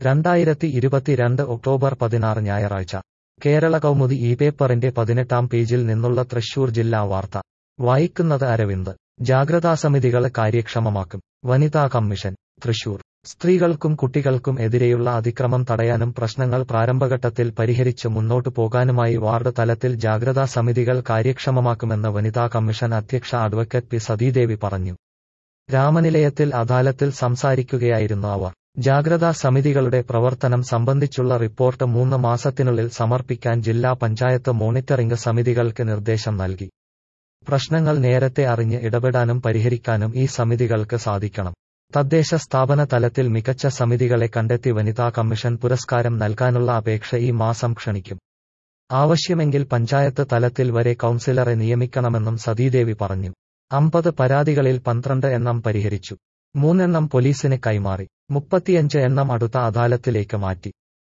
രണ്ടായിരത്തി ഇരുപത്തിരണ്ട് ഒക്ടോബർ പതിനാറ് ഞായറാഴ്ച കേരള കൗമുദി ഈ പേപ്പറിന്റെ പതിനെട്ടാം പേജിൽ നിന്നുള്ള തൃശൂർ ജില്ലാ വാർത്ത വായിക്കുന്നത് അരവിന്ദ് ജാഗ്രതാ സമിതികളെ കാര്യക്ഷമമാക്കും വനിതാ കമ്മീഷൻ തൃശൂർ സ്ത്രീകൾക്കും കുട്ടികൾക്കും എതിരെയുള്ള അതിക്രമം തടയാനും പ്രശ്നങ്ങൾ പ്രാരംഭഘട്ടത്തിൽ പരിഹരിച്ച് മുന്നോട്ടു പോകാനുമായി വാർഡ് തലത്തിൽ ജാഗ്രതാ സമിതികൾ കാര്യക്ഷമമാക്കുമെന്ന് വനിതാ കമ്മീഷൻ അധ്യക്ഷ അഡ്വക്കേറ്റ് പി സതീദേവി പറഞ്ഞു രാമനിലയത്തിൽ അദാലത്തിൽ സംസാരിക്കുകയായിരുന്നു അവർ ജാഗ്രതാ സമിതികളുടെ പ്രവർത്തനം സംബന്ധിച്ചുള്ള റിപ്പോർട്ട് മൂന്ന് മാസത്തിനുള്ളിൽ സമർപ്പിക്കാൻ ജില്ലാ പഞ്ചായത്ത് മോണിറ്ററിംഗ് സമിതികൾക്ക് നിർദ്ദേശം നൽകി പ്രശ്നങ്ങൾ നേരത്തെ അറിഞ്ഞ് ഇടപെടാനും പരിഹരിക്കാനും ഈ സമിതികൾക്ക് സാധിക്കണം തദ്ദേശ സ്ഥാപന തലത്തിൽ മികച്ച സമിതികളെ കണ്ടെത്തി വനിതാ കമ്മീഷൻ പുരസ്കാരം നൽകാനുള്ള അപേക്ഷ ഈ മാസം ക്ഷണിക്കും ആവശ്യമെങ്കിൽ പഞ്ചായത്ത് തലത്തിൽ വരെ കൌൺസിലറെ നിയമിക്കണമെന്നും സതീദേവി പറഞ്ഞു അമ്പത് പരാതികളിൽ പന്ത്രണ്ട് എണ്ണം പരിഹരിച്ചു മൂന്നെണ്ണം പോലീസിന് കൈമാറി മുപ്പത്തിയഞ്ച് എണ്ണം അടുത്ത അദാലത്തിലേക്ക് മാറ്റി